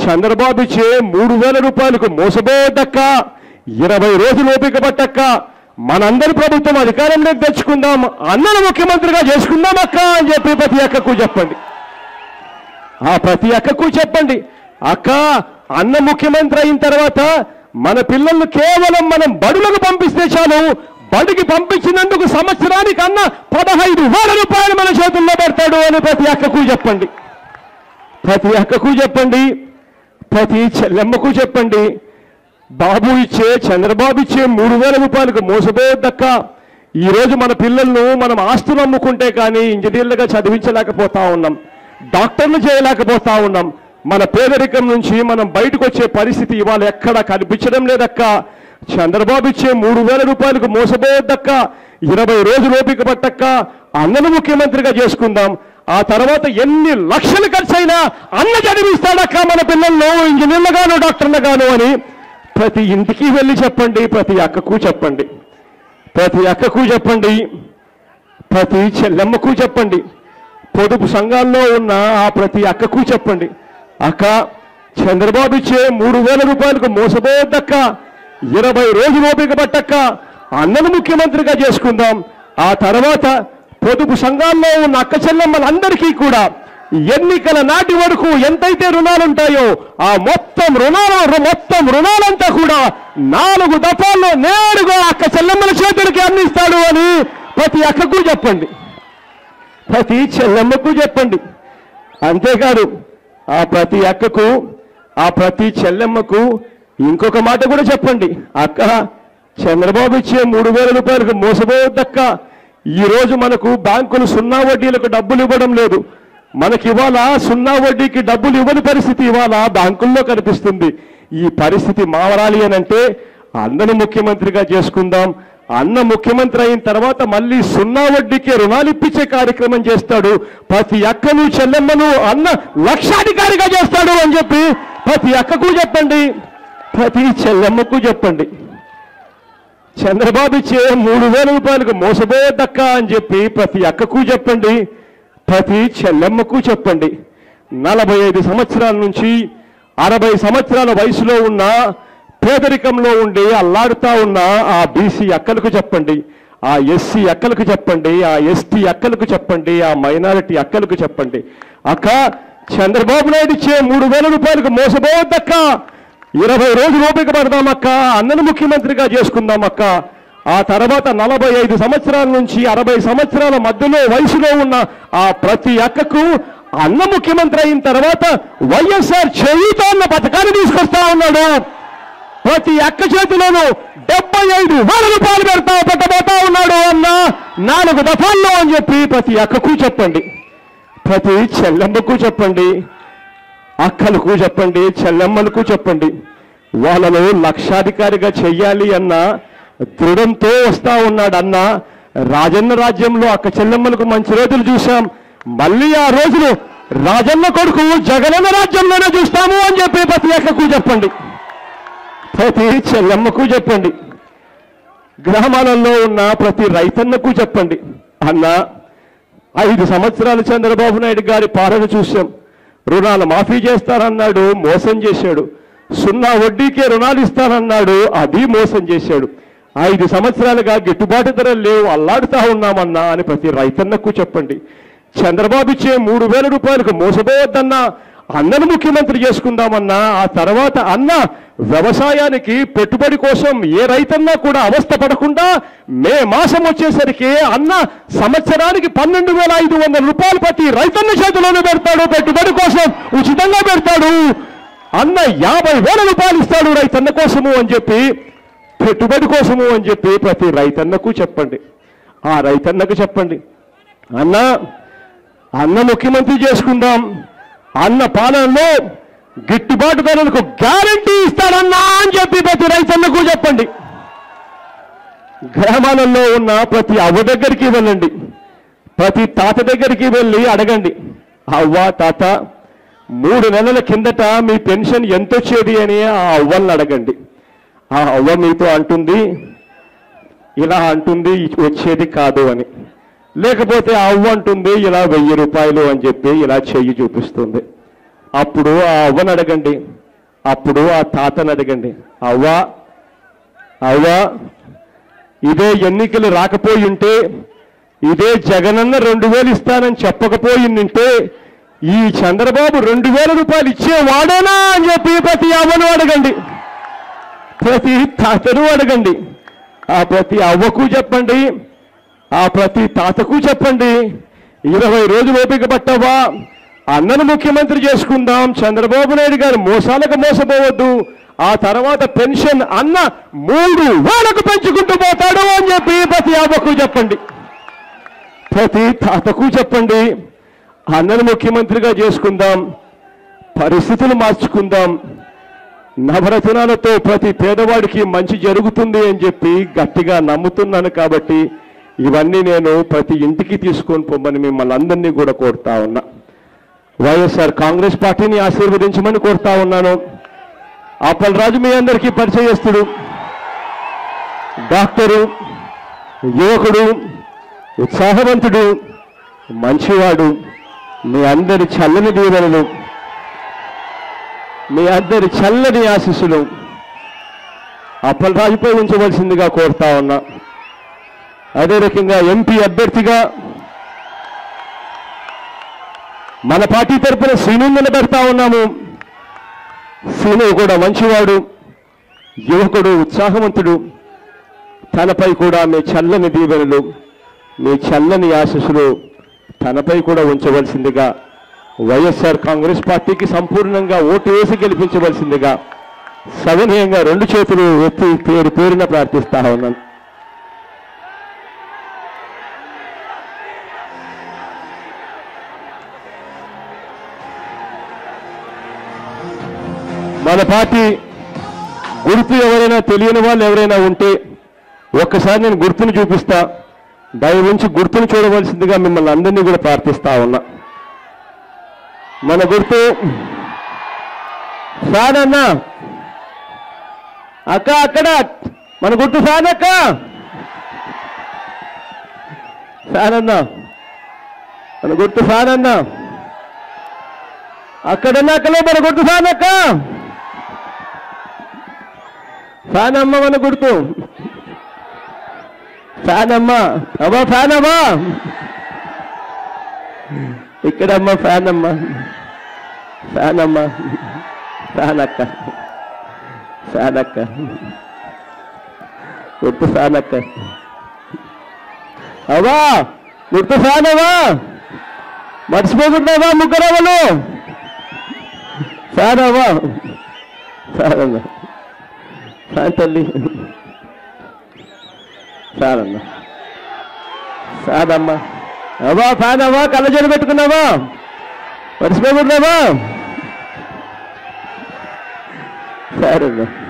చంద్రబాబు ఇచ్చే మూడు వేల రూపాయలకు మోసపోదక్క ఇరవై రోజులు ఓపిక పట్టక్క మనందరి ప్రభుత్వం అధికారంలోకి తెచ్చుకుందాం అన్నను ముఖ్యమంత్రిగా చేసుకుందాం అక్క అని చెప్పి ప్రతి అక్కకు చెప్పండి ఆ ప్రతి అక్కకు చెప్పండి అక్క అన్న ముఖ్యమంత్రి అయిన తర్వాత మన పిల్లల్ని కేవలం మనం బడులకు పంపిస్తే చాలు బడికి పంపించినందుకు సంవత్సరానికి అన్న పదహైదు వేల రూపాయలు మన చేతుల్లో పెడతాడు అని ప్రతి అక్కకు చెప్పండి ప్రతి అక్కకు చెప్పండి ప్రతి చెల్లెమ్మకు చెప్పండి బాబు ఇచ్చే చంద్రబాబు ఇచ్చే మూడు వేల రూపాయలకు మోసపోవద్దక్క ఈ రోజు మన పిల్లలను మనం ఆస్తులు అమ్ముకుంటే కానీ ఇంజనీర్లుగా చదివించలేకపోతా ఉన్నాం డాక్టర్లు చేయలేకపోతా ఉన్నాం మన పేదరికం నుంచి మనం బయటకు వచ్చే పరిస్థితి ఇవాళ ఎక్కడ కనిపించడం లేదక్క చంద్రబాబు ఇచ్చే మూడు వేల రూపాయలకు మోసపోవద్దక్క ఇరవై రోజులు ఓపిక పట్టక్క అన్నను ముఖ్యమంత్రిగా చేసుకుందాం ఆ తర్వాత ఎన్ని లక్షలు ఖర్చైనా అన్న చదివిస్తాడక్క మన పిల్లల్లో ఇంజనీర్లుగాను డాక్టర్లుగాను అని ప్రతి ఇంటికి వెళ్ళి చెప్పండి ప్రతి అక్కకు చెప్పండి ప్రతి అక్కకు చెప్పండి ప్రతి చెల్లెమ్మకు చెప్పండి పొదుపు సంఘాల్లో ఉన్న ఆ ప్రతి అక్కకు చెప్పండి అక్క చంద్రబాబు ఇచ్చే మూడు వేల రూపాయలకు మోసపోవద్దక్క ఇరవై రోజులు ఓపిక పట్టక్క అన్నను ముఖ్యమంత్రిగా చేసుకుందాం ఆ తర్వాత పొదుపు సంఘాల్లో ఉన్న అక్క చెల్లెమ్మలందరికీ కూడా ఎన్నికల నాటి వరకు ఎంతైతే రుణాలు ఉంటాయో ఆ మొత్తం రుణాలు మొత్తం రుణాలంతా కూడా నాలుగు దఫాల్లో నేరుగా అక్క చెల్లెమ్మల చేతులకి అందిస్తాడు అని ప్రతి అక్కకు చెప్పండి ప్రతి చెల్లెమ్మకు చెప్పండి అంతేకాదు ఆ ప్రతి అక్కకు ఆ ప్రతి చెల్లెమ్మకు ఇంకొక మాట కూడా చెప్పండి అక్క చంద్రబాబు ఇచ్చే మూడు వేల రూపాయలకు మోసపోవద్దక్క ఈ రోజు మనకు బ్యాంకులు సున్నా వడ్డీలకు డబ్బులు ఇవ్వడం లేదు మనకి ఇవాళ సున్నా వడ్డీకి డబ్బులు ఇవ్వని పరిస్థితి ఇవాళ బ్యాంకుల్లో కనిపిస్తుంది ఈ పరిస్థితి మావరాలి అని అంటే అన్నను ముఖ్యమంత్రిగా చేసుకుందాం అన్న ముఖ్యమంత్రి అయిన తర్వాత మళ్ళీ సున్నా వడ్డీకి రుణాలు ఇప్పించే కార్యక్రమం చేస్తాడు ప్రతి అక్కను చెల్లెమ్మను అన్న లక్షాధికారిగా చేస్తాడు అని చెప్పి ప్రతి అక్కకు చెప్పండి ప్రతి చెల్లెమ్మకు చెప్పండి చంద్రబాబు ఇచ్చే మూడు వేల రూపాయలకు మోసపోవద్దక్క అని చెప్పి ప్రతి అక్కకు చెప్పండి ప్రతి చెల్లెమ్మకు చెప్పండి నలభై ఐదు సంవత్సరాల నుంచి అరవై సంవత్సరాల వయసులో ఉన్న పేదరికంలో ఉండి అల్లాడుతా ఉన్న ఆ బీసీ అక్కలకు చెప్పండి ఆ ఎస్సీ అక్కలకు చెప్పండి ఆ ఎస్టీ అక్కలకు చెప్పండి ఆ మైనారిటీ అక్కలకు చెప్పండి అక్క చంద్రబాబు నాయుడు ఇచ్చే మూడు వేల రూపాయలకు మోసపోవద్దక్క ఇరవై రోజులు ఓపిక పడదామక్క అన్నను ముఖ్యమంత్రిగా చేసుకుందామక్క ఆ తర్వాత నలభై ఐదు సంవత్సరాల నుంచి అరవై సంవత్సరాల మధ్యలో వయసులో ఉన్న ఆ ప్రతి అక్కకు అన్న ముఖ్యమంత్రి అయిన తర్వాత వైఎస్ఆర్ చేయుత అన్న పథకాన్ని తీసుకొస్తా ఉన్నాడు ప్రతి అక్క చేతిలోనూ డెబ్బై ఐదు వేల రూపాయలు పెడతా పెట్టబోతా ఉన్నాడు అన్న నాలుగు దఫాల్లో అని చెప్పి ప్రతి అక్కకు చెప్పండి ప్రతి చెల్లెమ్మకు చెప్పండి అక్కలకు చెప్పండి చెల్లెమ్మలకు చెప్పండి వాళ్ళను లక్షాధికారిగా చెయ్యాలి అన్న దృఢంతో వస్తా ఉన్నాడు అన్న రాజన్న రాజ్యంలో అక్క చెల్లెమ్మలకు మంచి రోజులు చూశాం మళ్ళీ ఆ రోజులు రాజన్న కొడుకు జగనన్న రాజ్యంలోనే చూస్తాము అని చెప్పి ప్రతి అక్కకు చెప్పండి ప్రతి చెల్లెమ్మకు చెప్పండి గ్రామాలలో ఉన్న ప్రతి రైతన్నకు చెప్పండి అన్న ఐదు సంవత్సరాలు చంద్రబాబు నాయుడు గారి పాలన చూశాం రుణాలు మాఫీ చేస్తానన్నాడు మోసం చేశాడు సున్నా వడ్డీకే రుణాలు ఇస్తానన్నాడు అది మోసం చేశాడు ఐదు సంవత్సరాలుగా గిట్టుబాటు ధరలు లేవు అల్లాడుతా ఉన్నామన్నా అని ప్రతి రైతన్నకు చెప్పండి చంద్రబాబు ఇచ్చే మూడు వేల రూపాయలకు మోసపోవద్దన్నా అన్నను ముఖ్యమంత్రి చేసుకుందామన్నా ఆ తర్వాత అన్న వ్యవసాయానికి పెట్టుబడి కోసం ఏ రైతన్నా కూడా అవస్థ పడకుండా మే మాసం వచ్చేసరికి అన్న సంవత్సరానికి పన్నెండు వేల ఐదు వందల రూపాయలు ప్రతి రైతన్న చేతిలోనే పెడతాడు పెట్టుబడి కోసం ఉచితంగా పెడతాడు అన్న యాభై వేల రూపాయలు ఇస్తాడు రైతన్న కోసము అని చెప్పి పెట్టుబడి కోసము అని చెప్పి ప్రతి రైతన్నకు చెప్పండి ఆ రైతన్నకు చెప్పండి అన్న అన్న ముఖ్యమంత్రి చేసుకుందాం అన్న పాలనలో గిట్టుబాటు ధరలకు గ్యారంటీ ఇస్తాడన్నా అని చెప్పి ప్రతి రైతన్నకు చెప్పండి గ్రామాలలో ఉన్న ప్రతి అవ్వ దగ్గరికి వెళ్ళండి ప్రతి తాత దగ్గరికి వెళ్ళి అడగండి అవ్వ తాత మూడు నెలల కిందట మీ పెన్షన్ ఎంత వచ్చేది అని ఆ అవ్వల్ని అడగండి ఆ అవ్వ మీతో అంటుంది ఇలా అంటుంది వచ్చేది కాదు అని లేకపోతే ఆ అవ్వ అంటుంది ఇలా వెయ్యి రూపాయలు అని చెప్పి ఇలా చెయ్యి చూపిస్తుంది అప్పుడు ఆ అవ్వని అడగండి అప్పుడు ఆ తాతను అడగండి అవ్వా అవ్వా ఇదే ఎన్నికలు రాకపోయి ఉంటే ఇదే జగనన్న రెండు వేలు ఇస్తానని చెప్పకపోయిందంటే ఈ చంద్రబాబు రెండు వేల రూపాయలు ఇచ్చేవాడేనా అని చెప్పి ప్రతి అవ్వను అడగండి ప్రతి తాతను అడగండి ఆ ప్రతి అవ్వకు చెప్పండి ఆ ప్రతి తాతకు చెప్పండి ఇరవై రోజులు ఓపిక పట్టవా అన్నను ముఖ్యమంత్రి చేసుకుందాం చంద్రబాబు నాయుడు గారు మోసాలకు మోసపోవద్దు ఆ తర్వాత పెన్షన్ అన్న మూడు వేలకు పెంచుకుంటూ పోతాడు అని చెప్పి ప్రతి అవ్వకు చెప్పండి ప్రతి తాతకు చెప్పండి అన్నను ముఖ్యమంత్రిగా చేసుకుందాం పరిస్థితులు మార్చుకుందాం నవరత్నాలతో ప్రతి పేదవాడికి మంచి జరుగుతుంది అని చెప్పి గట్టిగా నమ్ముతున్నాను కాబట్టి ఇవన్నీ నేను ప్రతి ఇంటికి తీసుకొని పొమ్మని మిమ్మల్ని అందరినీ కూడా కోరుతా ఉన్నా వైఎస్ఆర్ కాంగ్రెస్ పార్టీని ఆశీర్వదించమని కోరుతా ఉన్నాను అప్పలరాజు మీ అందరికీ పరిచయస్తుడు డాక్టరు యువకుడు ఉత్సాహవంతుడు మంచివాడు మీ అందరి చల్లని దీవెనలు మీ అందరి చల్లని ఆశీస్సులు అప్పలరాజుపై ఉంచవలసిందిగా కోరుతా ఉన్నా అదే రకంగా ఎంపీ అభ్యర్థిగా మన పార్టీ తరపున శ్రీను నిలబెడతా ఉన్నాము శ్రీను కూడా మంచివాడు యువకుడు ఉత్సాహవంతుడు తనపై కూడా మీ చల్లని దీవెనలు మీ చల్లని ఆశీస్సులు తనపై కూడా ఉంచవలసిందిగా వైఎస్ఆర్ కాంగ్రెస్ పార్టీకి సంపూర్ణంగా ఓటు వేసి గెలిపించవలసిందిగా సవినయంగా రెండు చేతులు ఎత్తి పేరు పేరున ప్రార్థిస్తా ఉన్నాను మన పార్టీ గుర్తు ఎవరైనా తెలియని వాళ్ళు ఎవరైనా ఉంటే ఒక్కసారి నేను గుర్తును చూపిస్తా దయ ఉంచి గుర్తును చూడవలసిందిగా మిమ్మల్ని అందరినీ కూడా ప్రార్థిస్తా ఉన్నా మన గుర్తు ఫ్యాన్ అన్న అక్క అక్కడ మన గుర్తు ఫ్యాన్ అక్క ఫ్యాన్ అన్న మన గుర్తు ఫ్యాన్ అన్న అక్కడన్నా అక్కలో మన గుర్తు ఫ్యాన్ అక్క ఫ్యాన్ అమ్మ మన గుర్తు ఫ్యాన్ అమ్మ అమ్మా ఫ్యాన్ అమ్మా ఇక్కడమ్మ ఫ్యాన్ అమ్మ ఫ్యాన్ అమ్మ ఫ్యాన్ అక్క ఫ్యాన్ అక్క గుర్తు ఫ్యాన్ అక్క అవా గుర్తు ఫ్యాన్ అవా మర్చిపోకుండావా ముగ్గురవలు ఫ్యాన్ అవా ఫ్యాన్ అన్న ఫ్యాన్ తల్లి ఫ్యాన్ అన్న ఫ్యాన్ అమ్మ అవా ఫ్యాన్ అవా కళ్ళజోడు పెట్టుకున్నావా మర్చిపోకుండావా ఫ్యాన్ అన్న